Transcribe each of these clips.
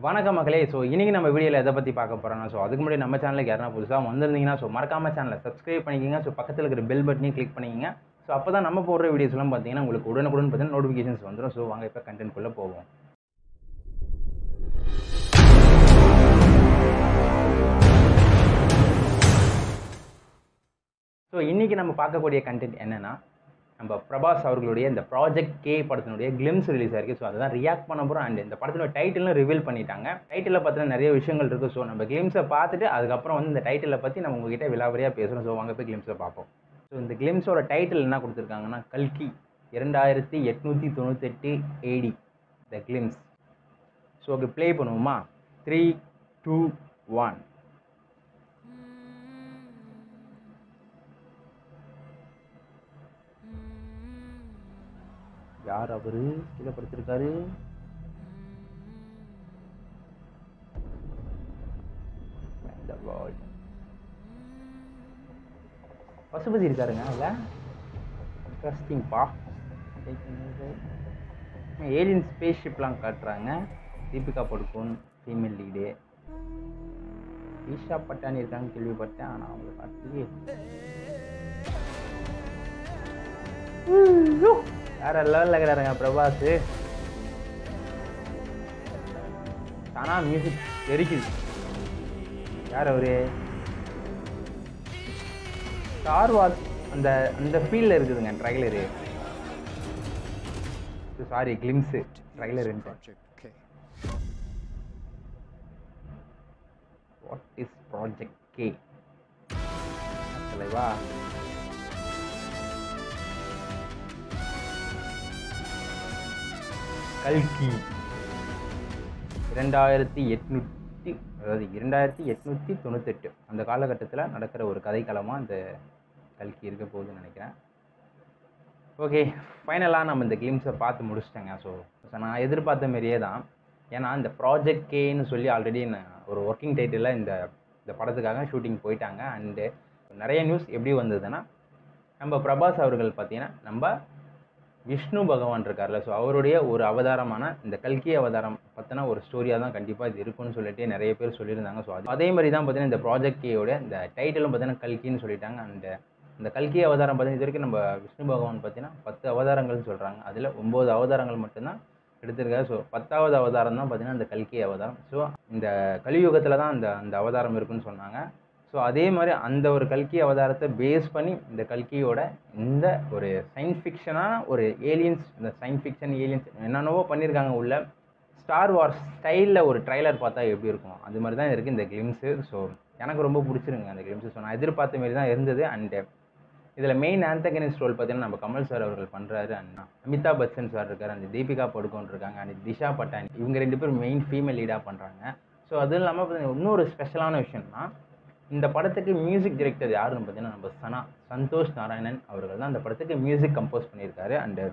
வணக்கம் மக்களே ஸோ இன்றைக்கி நம்ம வீடியோவில் எதை பற்றி பார்க்க போகிறோம்னா ஸோ அதுக்கு முன்னாடி நம்ம சேனலுக்கு யாரா புதுசாக வந்திருந்தீங்கன்னா ஸோ மறக்காம சேனலை சப்ஸ்கிரைப் பண்ணிக்கோங்க ஸோ பக்கத்தில் இருக்கிற பெல் பட்டனையும் கிளிக் பண்ணிக்கோங்க ஸோ அப்போ தான் நம்ம போடுற வீடியோஸ்லாம் பார்த்தீங்கன்னா உங்களுக்கு உடனுக்குடன் பார்த்தீங்கன்னா நோட்டிஃபிகேஷன்ஸ் வந்துடும் ஸோ வாங்க இப்போ கண்டென்ட்குள்ளே போவோம் ஸோ இன்றைக்கி நம்ம பார்க்கக்கூடிய கண்டென்ட் என்னென்னா நம்ம பிரபாஸ் அவர்களுடைய இந்த ப்ராஜெக்ட் கே படத்தினுடைய கிளிம்ஸ் ரிலீஸ் ஆயிருக்கு ஸோ அதை ரியாக்ட் பண்ண போகிறோம் அண்ட் இந்த படத்தினுடைய டைட்டிலும் ரிவீல் பண்ணிட்டாங்க டைட்டிலில் பற்றின நிறைய விஷயங்கள் இருக்குது ஸோ நம்ம கிளிம்ஸை பார்த்துட்டு அதுக்கப்புறம் வந்து இந்த டைட்டிலை பற்றி நம்ம உங்ககிட்ட விலாவரியாக பேசுகிறோம் ஸோ வாங்க போய் கிளிம்ஸை பார்ப்போம் ஸோ இந்த கிளிம்ஸோட டைட்டில் என்ன கொடுத்துருக்காங்கன்னா கல்கி இரண்டாயிரத்தி எட்நூற்றி தொண்ணூத்தெட்டு AD the glimpse so okay play பண்ணுவோமா த்ரீ டூ ஒன் யார் அவரு கீழே படுத்திருக்காரு The world. பசுபதி இருக்காருங்க அதில் இன்ட்ரெஸ்டிங்ப்பா ஏலியன் ஸ்பேஸ் ஷிப்லாம் காட்டுறாங்க தீபிகா படுகோன் ஃபீமேல் லீடு ஈஷா பட்டானி இருக்காங்க கேள்விப்பட்டேன் ஆனால் அவங்கள காட்டுலயே வேற லெவலில் இருக்கிறாருங்க பிரபாஸ் தானா மியூசிக் எரிக்குது யார் அவரு ஸ்டார் வார்ஸ் அந்த அந்த ஃபீல்டில் இருக்குதுங்க trailer sorry glimpse trailer Project K. What is project K தலைவா கல்கி இரண்டாயிரத்தி எட்நூற்றி அதாவது இரண்டாயிரத்தி எட்நூற்றி தொண்ணூத்தெட்டு அந்த காலகட்டத்தில் நடக்கிற ஒரு கதைக்களமாக இந்த கல்கி இருக்க போகுதுன்னு நினைக்கிறேன் ஓகே ஃபைனலாக நம்ம இந்த கிளிம்ஸை பார்த்து முடிச்சிட்டேங்க ஸோ நான் எதிர்பார்த்த மாதிரியே தான் ஏன்னா இந்த ப்ராஜெக்ட் கேன்னு சொல்லி ஆல்ரெடி ஒரு ஒர்க்கிங் டைட்டிலில் இந்த இந்த படத்துக்காக ஷூட்டிங் போயிட்டாங்க அண்டு நிறைய நியூஸ் எப்படி வந்ததுன்னா நம்ம பிரபாஸ் அவர்கள் பார்த்தீங்கன்னா நம்ம விஷ்ணு பகவான் இருக்கார்ல ஸோ அவருடைய ஒரு அவதாரமான இந்த கல்கி அவதாரம் பற்றின ஒரு ஸ்டோரியாக தான் கண்டிப்பாக இது இருக்கும்னு சொல்லிட்டு நிறைய பேர் சொல்லியிருந்தாங்க ஸோ அது அதே மாதிரி தான் பார்த்தீங்கன்னா இந்த ப்ராஜெக்ட் கேயோட இந்த டைட்டிலும் பார்த்தீங்கன்னா கல்கின்னு சொல்லிட்டாங்க அண்ட் இந்த கல்கி அவதாரம் பார்த்தீங்கன்னா இது வரைக்கும் நம்ம விஷ்ணு பகவான் பார்த்தீங்கன்னா பத்து அவதாரங்கள்னு சொல்கிறாங்க அதில் ஒம்பது அவதாரங்கள் மட்டும்தான் எடுத்திருக்காரு ஸோ பத்தாவது அவதாரம் தான் பார்த்தீங்கன்னா இந்த கல்கி அவதாரம் ஸோ இந்த கலியுகத்தில் தான் அந்த அந்த அவதாரம் இருக்குன்னு சொன்னாங்க ஸோ அதே மாதிரி அந்த ஒரு கல்கி அவதாரத்தை பேஸ் பண்ணி இந்த கல்கியோட இந்த ஒரு சயின்ஸ் ஃபிக்ஷனான ஒரு ஏலியன்ஸ் இந்த சயின்ஸ் ஃபிக்ஷன் ஏலியன்ஸ் என்னென்னவோ பண்ணியிருக்காங்க உள்ள ஸ்டார் வார்ஸ் ஸ்டைலில் ஒரு ட்ரைலர் பார்த்தா எப்படி இருக்கும் அது மாதிரி தான் இருக்குது இந்த கிளிம்ஸு ஸோ எனக்கு ரொம்ப பிடிச்சிருங்க அந்த கிளிம்ஸு ஸோ நான் எதிர்பார்த்த மாரி தான் இருந்தது அண்டு இதில் மெயின் ஆந்தகனிஸ்ட் ரோல் பார்த்தீங்கன்னா நம்ம கமல் சார் அவர்கள் பண்ணுறாரு அண்ட் அமிதாப் பச்சன் சார் இருக்கார் அந்த தீபிகா படுகோன் இருக்காங்க அண்ட் திஷா பட்டானி இவங்க ரெண்டு பேரும் மெயின் ஃபீமேல் லீடாக பண்ணுறாங்க ஸோ அதுவும் இல்லாமல் பார்த்தீங்கன்னா இன்னொரு ஸ்பெஷலான விஷயம்னா இந்த படத்துக்கு மியூசிக் டைரக்டர் யாருன்னு பார்த்தீங்கன்னா நம்ம சனா சந்தோஷ் நாராயணன் அவர்கள் தான் அந்த படத்துக்கு மியூசிக் கம்போஸ் பண்ணியிருக்காரு அண்டு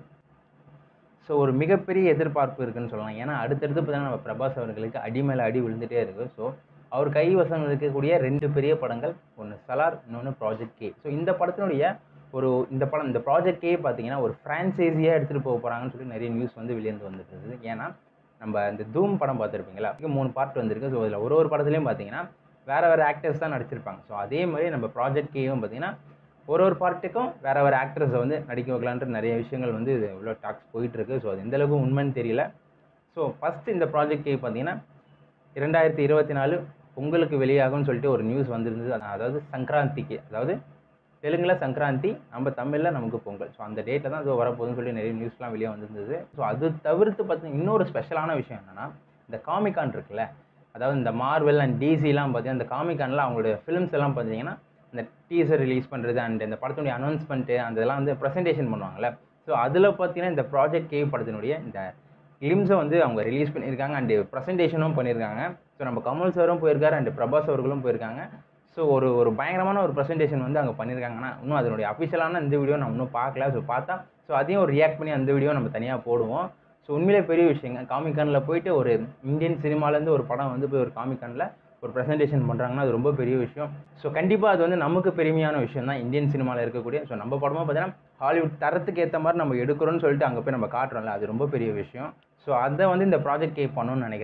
ஸோ ஒரு மிகப்பெரிய எதிர்பார்ப்பு இருக்குன்னு சொல்லலாம் ஏன்னா அடுத்தடுத்து பார்த்தீங்கன்னா நம்ம பிரபாஸ் அவர்களுக்கு அடி மேலே அடி விழுந்துட்டே இருக்குது ஸோ அவர் கைவசம் இருக்கக்கூடிய ரெண்டு பெரிய படங்கள் ஒன்று சலார் இன்னொன்று ப்ராஜெக்ட் கே ஸோ இந்த படத்தினுடைய ஒரு இந்த படம் இந்த ப்ராஜெக்ட் கே பார்த்தீங்கன்னா ஒரு ஃப்ரான்ச்சைஸியாக எடுத்துகிட்டு போக போகிறாங்கன்னு சொல்லி நிறைய நியூஸ் வந்து வெளியேந்து வந்துட்டு இருக்குது ஏன்னா நம்ம இந்த தூம் படம் பார்த்துருப்பீங்களா அதுக்கு மூணு பார்ட் வந்திருக்கு ஸோ அதில் ஒரு ஒரு படத்துலையும் பார்த்தீங்கன்னா வேறு வேறு ஆக்டர்ஸ் தான் நடிச்சிருப்பாங்க ஸோ அதே மாதிரி நம்ம ப்ராஜெக்ட் கேயும் பார்த்தீங்கன்னா ஒரு ஒரு பார்ட்டுக்கும் வேறு வேறு ஆக்டர்ஸை வந்து நடிக்க வைக்கலான்ற நிறைய விஷயங்கள் வந்து இது இவ்வளோ டாக்ஸ் போயிட்டுருக்கு ஸோ அது எந்த அளவுக்கு உண்மைன்னு தெரியல ஸோ ஃபஸ்ட்டு இந்த ப்ராஜெக்ட் கே பார்த்தீங்கன்னா இரண்டாயிரத்தி இருபத்தி நாலு பொங்கலுக்கு வெளியாகும்னு சொல்லிட்டு ஒரு நியூஸ் வந்திருந்தது அதாவது சங்கராந்திக்கு அதாவது தெலுங்கில் சங்கராந்தி நம்ம தமிழில் நமக்கு பொங்கல் ஸோ அந்த டேட்டில் தான் அது வரப்போகுதுன்னு சொல்லி நிறைய நியூஸ்லாம் வெளியே வந்திருந்தது ஸோ அது தவிர்த்து பார்த்தீங்கன்னா இன்னொரு ஸ்பெஷலான விஷயம் என்னென்னா இந்த காமிகான் இருக்குல்ல அதாவது இந்த மார்வெல் அண்ட் டிசிலாம் பார்த்தீங்கன்னா இந்த காமிகானில் அவங்களுடைய ஃபிலிம்ஸ் எல்லாம் பார்த்தீங்கன்னா இந்த டீசர் ரிலீஸ் பண்ணுறது அண்ட் இந்த படத்தினுடைய அனௌன்ஸ்மெண்ட்டு அந்த இதெல்லாம் வந்து ப்ரெசன்டேஷன் பண்ணுவாங்கல்ல ஸோ அதில் பார்த்தீங்கன்னா இந்த ப்ராஜெக்ட் கே படத்தினுடைய இந்த கிளிம்ஸை வந்து அவங்க ரிலீஸ் பண்ணியிருக்காங்க அண்டு ப்ரெசன்டேஷனும் பண்ணியிருக்காங்க ஸோ நம்ம கமல் சாரும் போயிருக்காரு அண்ட் பிரபாஸ் அவர்களும் போயிருக்காங்க ஸோ ஒரு ஒரு பயங்கரமான ஒரு ப்ரெசன்டேஷன் வந்து அங்கே பண்ணியிருக்காங்கன்னா இன்னும் அதனுடைய அஃபிஷியலான இந்த வீடியோ நான் இன்னும் பார்க்கல ஸோ பார்த்தா ஸோ அதையும் ஒரு ரியாக்ட் பண்ணி அந்த வீடியோ நம்ம தனியாக போடுவோம் ஸோ உண்மையிலே பெரிய விஷயங்க காமிகானில் போயிட்டு ஒரு இந்தியன் சினிமாலேருந்து ஒரு படம் வந்து போய் ஒரு காமிகானில் ஒரு ப்ரெசன்டேஷன் பண்ணுறாங்கன்னா அது ரொம்ப பெரிய விஷயம் ஸோ கண்டிப்பாக அது வந்து நமக்கு பெருமையான விஷயம் தான் இந்தியன் சினிமாவில் இருக்கக்கூடிய ஸோ நம்ம படமாக பார்த்தீங்கன்னா ஹாலிவுட் தரத்துக்கு ஏற்ற மாதிரி நம்ம எடுக்கிறோம்னு சொல்லிட்டு அங்கே போய் நம்ம காட்டுறோம்ல அது ரொம்ப பெரிய விஷயம் ஸோ அதை வந்து இந்த ப்ராஜெக்ட் கே பண்ணணும்னு நினைக்கிறேன்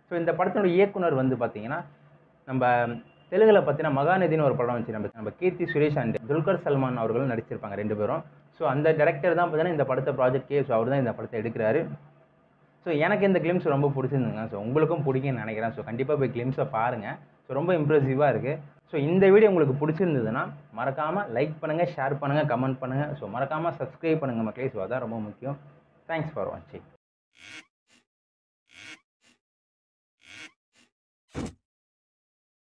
ஸோ இந்த படத்தோட இயக்குனர் வந்து பார்த்தீங்கன்னா நம்ம தெலுங்குல பார்த்தீங்கன்னா மகாநதினு ஒரு படம் வச்சு நம்ம நம்ம கீர்த்தி சுரேஷ் அண்ட் துல்கர் சல்மான் அவர்களும் நடிச்சிருப்பாங்க ரெண்டு பேரும் ஸோ அந்த டேரக்டர் தான் பார்த்தீங்கன்னா இந்த படத்தை ப்ராஜெக்ட் ஸோ அவர் தான் இந்த படத்தை எடுக்கிறாரு ஸோ எனக்கு இந்த கிளிம்ஸ் ரொம்ப பிடிச்சிருந்துங்க ஸோ உங்களுக்கும் பிடிக்கும்னு நினைக்கிறேன் ஸோ கண்டிப்பாக போய் கிளிம்ஸை பாருங்கள் ஸோ ரொம்ப இம்ப்ரெசிவாக இருக்குது ஸோ இந்த வீடியோ உங்களுக்கு பிடிச்சிருந்ததுன்னா மறக்காமல் லைக் பண்ணுங்கள் ஷேர் பண்ணுங்கள் கமெண்ட் பண்ணுங்கள் ஸோ மறக்காமல் சப்ஸ்கிரைப் பண்ணுங்கள் மக்களே ஸோ அதான் ரொம்ப முக்கியம் தேங்க்ஸ் ஃபார் வாட்சிங்